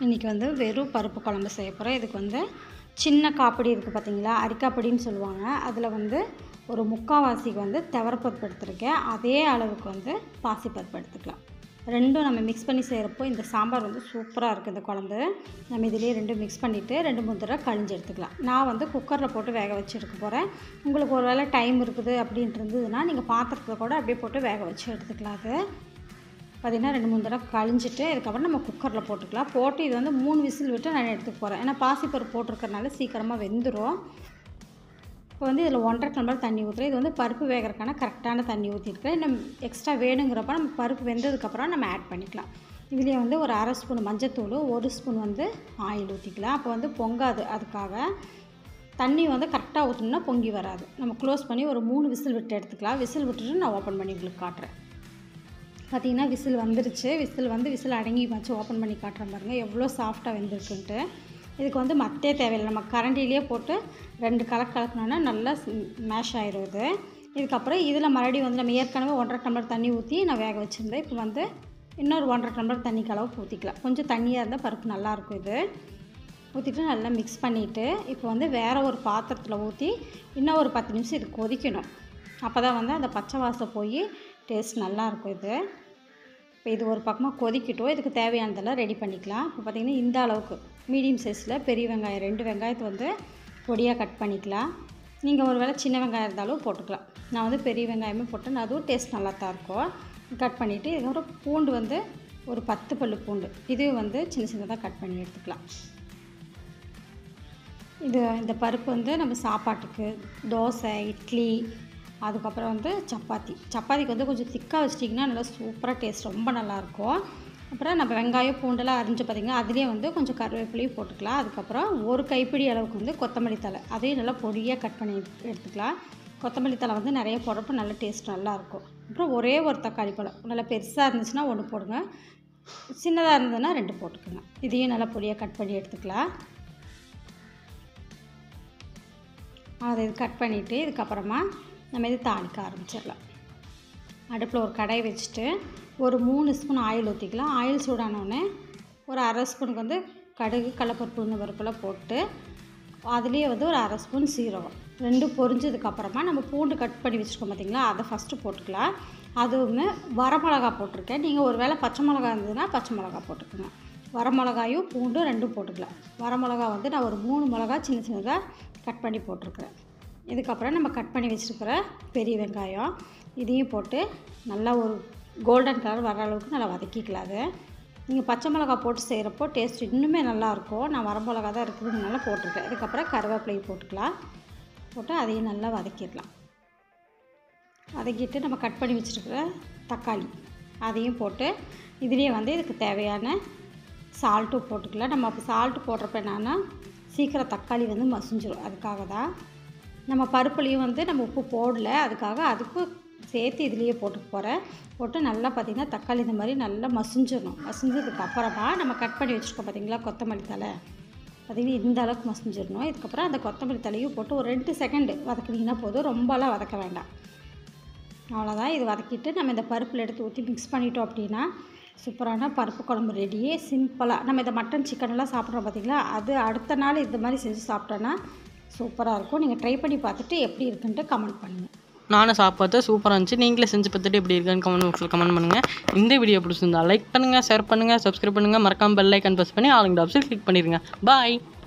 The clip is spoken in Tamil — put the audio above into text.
இன்றைக்கி வந்து வெறும் பருப்பு குழம்பு செய்ய போகிறோம் இதுக்கு வந்து சின்ன காப்படி இருக்குது பார்த்தீங்களா அரிக்காப்படின்னு சொல்லுவாங்க அதில் வந்து ஒரு முக்கால்வாசிக்கு வந்து துவரப்பருப்பு எடுத்திருக்கேன் அதே அளவுக்கு வந்து பாசிப்பருப்பு எடுத்துக்கலாம் ரெண்டும் நம்ம மிக்ஸ் பண்ணி செய்கிறப்போ இந்த சாம்பார் வந்து சூப்பராக இருக்குது இந்த குழம்பு நம்ம இதிலேயே ரெண்டும் மிக்ஸ் பண்ணிவிட்டு ரெண்டு மூணு தடவை கழிஞ்சு எடுத்துக்கலாம் நான் வந்து குக்கரில் போட்டு வேக வச்சு எடுக்க போகிறேன் உங்களுக்கு ஒரு வேளை டைம் இருக்குது அப்படின்ட்டு இருந்ததுன்னா நீங்கள் பாத்திரத்தில் கூட அப்படியே போட்டு வேக வச்சு எடுத்துக்கலாம் அது பார்த்திங்கன்னா ரெண்டு மூணு தடவை கழிஞ்சிட்டு இதுக்கப்புறம் நம்ம குக்கரில் போட்டுக்கலாம் போட்டு இது வந்து மூணு விசில் விட்டு நான் எடுத்துக்க போகிறேன் ஏன்னா பாசிப்பருப்பு போட்டிருக்கறனால சீக்கிரமாக வெந்துடும் இப்போ வந்து இதில் ஒன்றரை டம்ளர் தண்ணி ஊற்றுறேன் இது வந்து பருப்பு வேகிறதுக்கான கரெக்டான தண்ணி ஊற்றிருக்கேன் இன்னும் எக்ஸ்ட்ரா வேணுங்கிறப்ப நம்ம பருப்பு வெந்ததுக்கப்புறம் நம்ம ஆட் பண்ணிக்கலாம் இதுலேயே வந்து ஒரு அரை ஸ்பூன் மஞ்சத்தூள் ஒரு ஸ்பூன் வந்து ஆயில் ஊற்றிக்கலாம் அப்போ வந்து பொங்காது அதுக்காக தண்ணி வந்து கரெக்டாக ஊற்றணும்னா பொங்கி வராது நம்ம க்ளோஸ் பண்ணி ஒரு மூணு விசில் விட்டு எடுத்துக்கலாம் விசில் விட்டுட்டு நான் ஓப்பன் பண்ணி உங்களுக்கு காட்டுறேன் பார்த்தீங்கன்னா விசில் வந்துருச்சு விசில் வந்து விசில் அடங்கி வச்சு ஓப்பன் பண்ணி காட்டுறேன் பாருங்கள் எவ்வளோ சாஃப்டாக வெந்திருக்குன்ட்டு இதுக்கு வந்து மத்தே தேவையில்லை நம்ம கரண்டிலேயே போட்டு ரெண்டு கலக்கு கலக்கணுன்னா நல்லா மேஷ் ஆயிரும் இது இதுக்கப்புறம் இதில் மறுபடியும் வந்து நம்ம ஏற்கனவே ஒன்றரை டம்ளர் தண்ணி ஊற்றி நான் வேக வச்சுருந்தேன் இப்போ வந்து இன்னொரு ஒன்றரை டம்ளர் தண்ணிக்கு அளவுக்கு ஊற்றிக்கலாம் கொஞ்சம் தண்ணியாக இருந்தால் பருப்பு நல்லாயிருக்கும் இது ஊற்றிட்டு நல்லா மிக்ஸ் பண்ணிவிட்டு இப்போ வந்து வேறு ஒரு பாத்திரத்தில் ஊற்றி இன்னும் ஒரு பத்து நிமிஷம் இது கொதிக்கணும் அப்போ தான் வந்து அந்த பச்சை வாசம் போய் டேஸ்ட் நல்லாயிருக்கும் இது இப்போ இது ஒரு பக்கமாக கொதிக்கட்டும் இதுக்கு தேவையானதெல்லாம் ரெடி பண்ணிக்கலாம் இப்போ பார்த்திங்கன்னா இந்த அளவுக்கு மீடியம் சைஸில் பெரிய வெங்காயம் ரெண்டு வெங்காயத்தை வந்து பொடியாக கட் பண்ணிக்கலாம் நீங்கள் ஒரு வேளை சின்ன வெங்காயம் இருந்தாலும் போட்டுக்கலாம் நான் வந்து பெரிய வெங்காயமே போட்டேன் அதுவும் டேஸ்ட் நல்லா தான் இருக்கும் கட் பண்ணிவிட்டு இதுக்கப்புறம் பூண்டு வந்து ஒரு பத்து பல்லு பூண்டு இது வந்து சின்ன சின்னதாக கட் பண்ணி எடுத்துக்கலாம் இது இந்த பருப்பு வந்து நம்ம சாப்பாட்டுக்கு தோசை இட்லி அதுக்கப்புறம் வந்து சப்பாத்தி சப்பாத்திக்கு வந்து கொஞ்சம் திக்காக வச்சிட்டிங்கன்னா நல்லா சூப்பராக டேஸ்ட் ரொம்ப நல்லாயிருக்கும் அப்புறம் நம்ம வெங்காயம் பூண்டெல்லாம் அரிஞ்சு பார்த்திங்கன்னா அதுலேயே வந்து கொஞ்சம் கருவேப்பிலையும் போட்டுக்கலாம் அதுக்கப்புறம் ஒரு கைப்பிடி அளவுக்கு வந்து கொத்தமல்லி தழை அதையும் நல்லா பொடியாக கட் பண்ணி எடுத்துக்கலாம் கொத்தமல்லி தழை வந்து நிறைய போடுறப்போ நல்ல டேஸ்ட் நல்லாயிருக்கும் அப்புறம் ஒரே ஒரு தக்காளி பழம் நல்லா பெருசாக இருந்துச்சுன்னா ஒன்று போடுங்க சின்னதாக இருந்ததுன்னா ரெண்டு போட்டுக்கோங்க இதையும் நல்லா பொடியாக கட் பண்ணி எடுத்துக்கலாம் அதை இது கட் பண்ணிவிட்டு இதுக்கப்புறமா நம்ம இது தாளிக்க ஆரம்பிச்சிடலாம் அடுப்பில் ஒரு கடாய் வச்சுட்டு ஒரு மூணு ஸ்பூன் ஆயில் ஊற்றிக்கலாம் ஆயில் சூடானோடனே ஒரு அரை ஸ்பூனுக்கு வந்து கடுகு கடலப்பருப்பு உளுந்து பருப்பெல்லாம் போட்டு அதுலேயே வந்து ஒரு அரை ஸ்பூன் சீரகம் ரெண்டும் பொரிஞ்சதுக்கப்புறமா நம்ம பூண்டு கட் பண்ணி வச்சுருக்கோம் பார்த்திங்களா அதை ஃபஸ்ட்டு போட்டுக்கலாம் அதுவுமே வரமிளகா போட்டிருக்கேன் நீங்கள் ஒரு வேளை பச்சை மிளகா இருந்ததுன்னா பச்சை மிளகா போட்டுக்கோங்க வரமிளகாயும் பூண்டும் ரெண்டும் போட்டுக்கலாம் வரமிளகா வந்து நான் ஒரு மூணு மிளகா சின்ன சின்னதாக கட் பண்ணி போட்டிருக்கிறேன் இதுக்கப்புறம் நம்ம கட் பண்ணி வச்சுருக்கிற பெரிய வெங்காயம் இதையும் போட்டு நல்லா ஒரு கோல்டன் கலர் வர அளவுக்கு நல்லா வதக்கிக்கலாம் அது நீங்கள் பச்சை மிளகா போட்டு செய்கிறப்போ டேஸ்ட் இன்னுமே நல்லாயிருக்கும் நான் வரமிளகா தான் இருக்குதுனால போட்டிருக்கேன் இதுக்கப்புறம் கருவேப்பிலையை போட்டுக்கலாம் போட்டு அதையும் நல்லா வதக்கிடலாம் வதக்கிட்டு நம்ம கட் பண்ணி வச்சுருக்கிற தக்காளி அதையும் போட்டு இதுலேயே வந்து இதுக்கு தேவையான சால்ட்டும் போட்டுக்கலாம் நம்ம அப்போ சால்ட்டு போடுறப்ப என்னன்னா சீக்கிரம் தக்காளி வந்து மசிஞ்சிரும் அதுக்காக தான் நம்ம பருப்புலேயும் வந்து நம்ம உப்பு போடல அதுக்காக அதுக்கும் சேர்த்து இதுலேயே போட்டு போகிறேன் போட்டு நல்லா பார்த்திங்கன்னா தக்காளி இந்த மாதிரி நல்லா மசிஞ்சிடணும் மசிஞ்சதுக்கு அப்புறமா நம்ம கட் பண்ணி வச்சுருக்கோம் பார்த்திங்களா கொத்தமல்லி தலை பார்த்திங்கன்னா இந்த அளவுக்கு மசிஞ்சிடணும் இதுக்கப்புறம் அந்த கொத்தமல்லி தலையும் போட்டு ஒரு ரெண்டு செகண்டு வதக்குனீங்கன்னா போதும் ரொம்பலாம் வதக்க வேண்டாம் அவ்வளோதான் இது வதக்கிட்டு நம்ம இந்த பருப்பில் எடுத்து ஊற்றி மிக்ஸ் பண்ணிட்டோம் அப்படின்னா சூப்பரான பருப்பு குழம்பு ரெடியே சிம்பிளாக நம்ம இந்த மட்டன் சிக்கன்லாம் சாப்பிட்றோம் பார்த்திங்களா அது அடுத்த நாள் இந்த மாதிரி செஞ்சு சாப்பிட்டோன்னா சூப்பராக இருக்கும் நீங்கள் ட்ரை பண்ணி பார்த்துட்டு எப்படி இருக்குன்ட்டு கமெண்ட் பண்ணுங்கள் நானும் சாப்பிட்டு சூப்பராக இருந்துச்சு நீங்களே செஞ்சு பார்த்துட்டு எப்படி இருக்குன்னு கமெண்ட் பாக்ஸில் கமெண்ட் பண்ணுங்கள் இந்த வீடியோ பிடிச்சிருந்தா லைக் பண்ணுங்கள் ஷேர் பண்ணுங்கள் சப்ஸ்கிரைப் பண்ணுங்கள் மறக்காம பெல் ஐக்கன் ப்ரெஸ் பண்ணி ஆளுங்க ஆப்ஷன் கிளிக் பண்ணிடுங்க பாய்